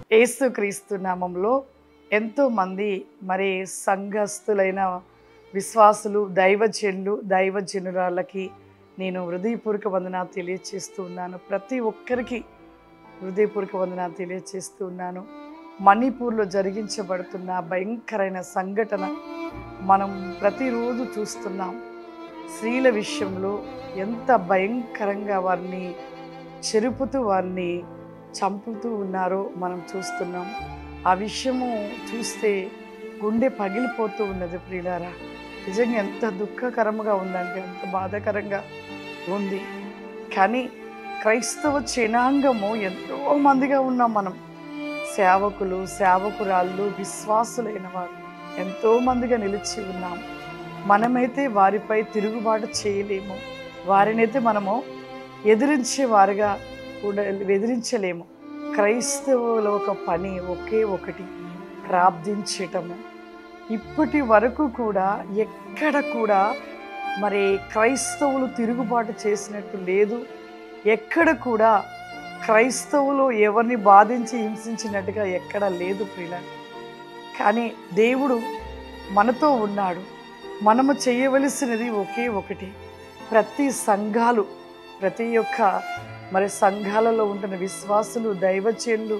యేసుక్రీస్తు నామంలో ఎంతోమంది మరి సంఘస్థులైన విశ్వాసులు దైవజనులు దైవజనురాళ్ళకి నేను హృదయపూర్వక వందన తెలియచేస్తూ ఉన్నాను ప్రతి ఒక్కరికి హృదయపూర్వక వందన తెలియచేస్తూ ఉన్నాను మణిపూర్లో జరిగించబడుతున్న భయంకరైన సంఘటన మనం ప్రతిరోజు చూస్తున్నాం స్త్రీల విషయంలో ఎంత భయంకరంగా వారిని చెరుపుతూ వారిని చంపుతూ ఉన్నారో మనం చూస్తున్నాం ఆ విషయము చూస్తే గుండె పగిలిపోతూ ఉన్నది ప్రియులారా నిజంగా ఎంత దుఃఖకరంగా ఉందంటే ఎంత బాధాకరంగా ఉంది కానీ క్రైస్తవ జనాంగము ఎంతో మందిగా ఉన్నాం మనం సేవకులు సేవకురాళ్ళు విశ్వాసులైన వారు ఎంతో మందిగా నిలిచి ఉన్నాం మనమైతే వారిపై తిరుగుబాటు చేయలేము వారినైతే మనము ఎదిరించే వారిగా కూడా ఎదిరించలేము క్రైస్తవుల ఒక పని ఒకే ఒకటి ప్రార్థించటము ఇప్పటి వరకు కూడా ఎక్కడ కూడా మరి క్రైస్తవులు తిరుగుబాటు చేసినట్టు లేదు ఎక్కడ కూడా క్రైస్తవులు ఎవరిని బాధించి హింసించినట్టుగా ఎక్కడ లేదు ప్రియుల కానీ దేవుడు మనతో ఉన్నాడు మనము చేయవలసినది ఒకే ఒకటి ప్రతి సంఘాలు ప్రతి ఒక్క మరి సంఘాలలో ఉంటున్న విశ్వాసులు దైవచనులు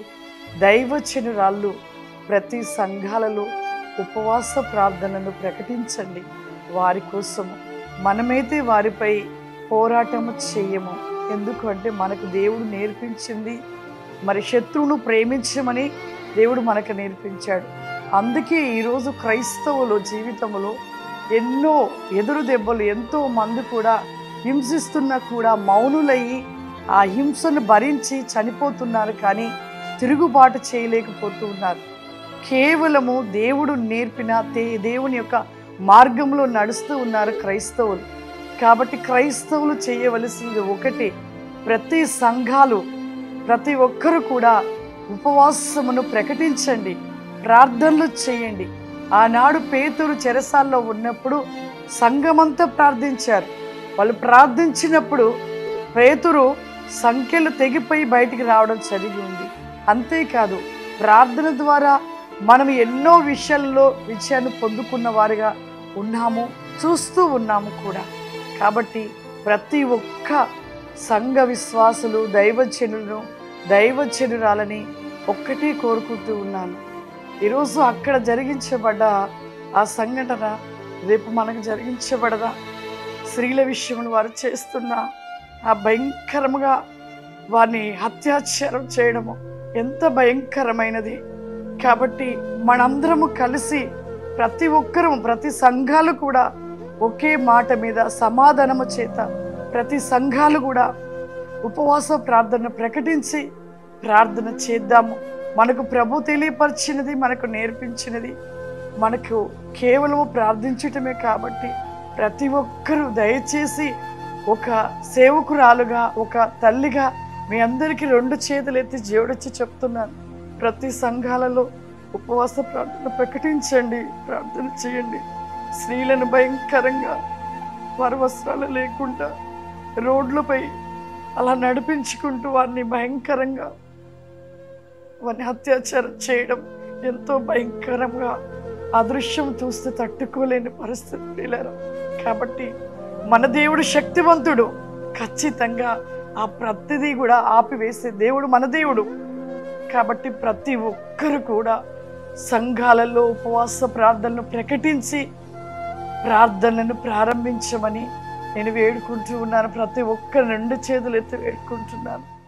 దైవచనురాళ్ళు ప్రతి సంఘాలలో ఉపవాస ప్రార్థనను ప్రకటించండి వారి కోసము మనమైతే వారిపై పోరాటము చేయము ఎందుకంటే మనకు దేవుడు నేర్పించింది మరి శత్రువును ప్రేమించమని దేవుడు మనకు నేర్పించాడు అందుకే ఈరోజు క్రైస్తవులు జీవితంలో ఎన్నో ఎదురు దెబ్బలు ఎంతో మంది కూడా హింసిస్తున్నా కూడా మౌనులయ్యి ఆ హింసను భరించి చనిపోతున్నారు కానీ తిరుగుబాటు చేయలేకపోతూ ఉన్నారు కేవలము దేవుడు నేర్పిన దే దేవుని యొక్క మార్గంలో నడుస్తూ ఉన్నారు క్రైస్తవులు కాబట్టి క్రైస్తవులు చేయవలసింది ఒకటి ప్రతి సంఘాలు ప్రతి ఒక్కరు కూడా ఉపవాసమును ప్రకటించండి ప్రార్థనలు చేయండి ఆనాడు పేతురు చెరసాల్లో ఉన్నప్పుడు సంఘమంతా ప్రార్థించారు వాళ్ళు ప్రార్థించినప్పుడు పేతురు సంఖ్యలు తెగిపోయి బయటికి రావడం జరిగి ఉంది అంతేకాదు ప్రార్థన ద్వారా మనం ఎన్నో విషయాల్లో విజయాన్ని పొందుకున్న వారిగా ఉన్నాము చూస్తూ ఉన్నాము కూడా కాబట్టి ప్రతి ఒక్క సంఘ విశ్వాసులు దైవజనులను దైవజనురాలని ఒక్కటే కోరుకుంటూ ఉన్నాను ఈరోజు అక్కడ జరిగించబడ్డ ఆ సంఘటన రేపు మనకు జరిగించబడదా స్త్రీల విషయంలో వారు చేస్తున్న ఆ భయంకరముగా వారిని అత్యాచారం చేయడము ఎంత భయంకరమైనది కాబట్టి మనందరము కలిసి ప్రతి ఒక్కరము ప్రతి సంఘాలు కూడా ఒకే మాట మీద సమాధానము చేత ప్రతి సంఘాలు కూడా ఉపవాస ప్రార్థన ప్రకటించి ప్రార్థన చేద్దాము మనకు ప్రభు తెలియపరిచినది మనకు నేర్పించినది మనకు కేవలము ప్రార్థించటమే కాబట్టి ప్రతి ఒక్కరూ దయచేసి ఒక సేవకురాలుగా ఒక తల్లిగా మీ అందరికీ రెండు చేతులు ఎత్తి జోడించి చెప్తున్నాను ప్రతి సంఘాలలో ఉపవాస ప్రార్థన ప్రకటించండి ప్రార్థన చేయండి స్త్రీలను భయంకరంగా వారి వస్త్రాలు లేకుండా రోడ్లపై అలా నడిపించుకుంటూ వారిని భయంకరంగా వారిని అత్యాచారం చేయడం ఎంతో భయంకరంగా అదృశ్యం చూస్తే తట్టుకోలేని పరిస్థితి పిల్లలు కాబట్టి మన దేవుడు శక్తివంతుడు ఖచ్చితంగా ఆ ప్రతిదీ కూడా ఆపివేసే దేవుడు మన దేవుడు కాబట్టి ప్రతి ఒక్కరు కూడా సంఘాలలో ఉపవాస ప్రార్థనలు ప్రకటించి ప్రార్థనను ప్రారంభించమని నేను వేడుకుంటూ ఉన్నాను ప్రతి ఒక్క రెండు చేతులు ఎత్తి వేడుకుంటున్నాను